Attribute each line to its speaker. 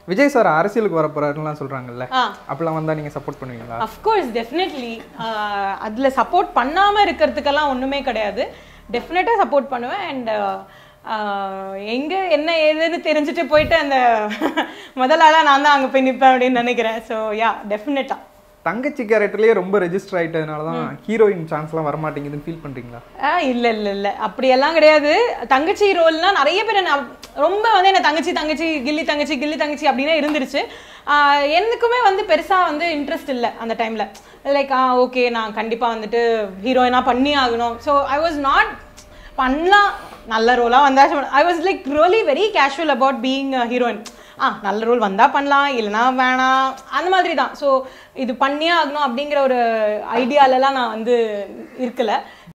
Speaker 1: Vijay sir அரசியலுக்கு வர போறாருலாம் சொல்றாங்கல்ல
Speaker 2: ஆ
Speaker 1: அப்பெல்லாம் வந்தா நீங்க சப்போர்ட் பண்ணுவீங்களா
Speaker 2: அஃப்கோர்ஸ் டெஃபினெட்லி அதில் சப்போர்ட் பண்ணாமல் இருக்கிறதுக்கெல்லாம் ஒன்றுமே கிடையாது டெஃபினட்டாக சப்போர்ட் பண்ணுவேன் அண்ட் எங்கே என்ன ஏதுன்னு தெரிஞ்சுட்டு போயிட்டு அந்த முதல் ஆளாக நான் தான் அங்கே போய் நிற்பேன் அப்படின்னு நினைக்கிறேன் ஸோ யா டெஃபினட்டாக
Speaker 1: தங்கச்சி கேரக்டர்லயே ரொம்ப ரெஜிஸ்டர் ஆயிட்டதுனால தான் ஹீரோயின் சான்ஸ்லாம் வர மாட்டேங்குதுன்னு ஃபீல் பண்றீங்களா
Speaker 2: ஆ இல்லை இல்லை இல்லை அப்படியெல்லாம் கிடையாது தங்கச்சி ரோல்னா நிறைய பேர் என்ன ரொம்ப வந்து என்ன தங்கச்சி தங்கச்சி கில்லி தங்கச்சி கில்லி தங்கச்சி அப்படின்னே இருந்துருச்சு ஆ, எனக்குமே வந்து பெருசாக வந்து இன்ட்ரெஸ்ட் இல்லை அந்த டைமில் லைக் ஆ ஓகே நான் கண்டிப்பாக வந்துட்டு ஹீரோயினாக பண்ணி ஆகணும் ஸோ ஐ வாஸ் நாட் பண்ணலாம் நல்ல ரோலாக வந்தாச்சு I was like really very casual about being heroine ஆ நல்ல ரோல் வந்தால் பண்ணலாம் இல்லைனா வேணாம் அந்த மாதிரி தான் ஸோ இது பண்ணியே ஆகணும் அப்படிங்கிற ஒரு ஐடியாலலாம் நான் வந்து இருக்கல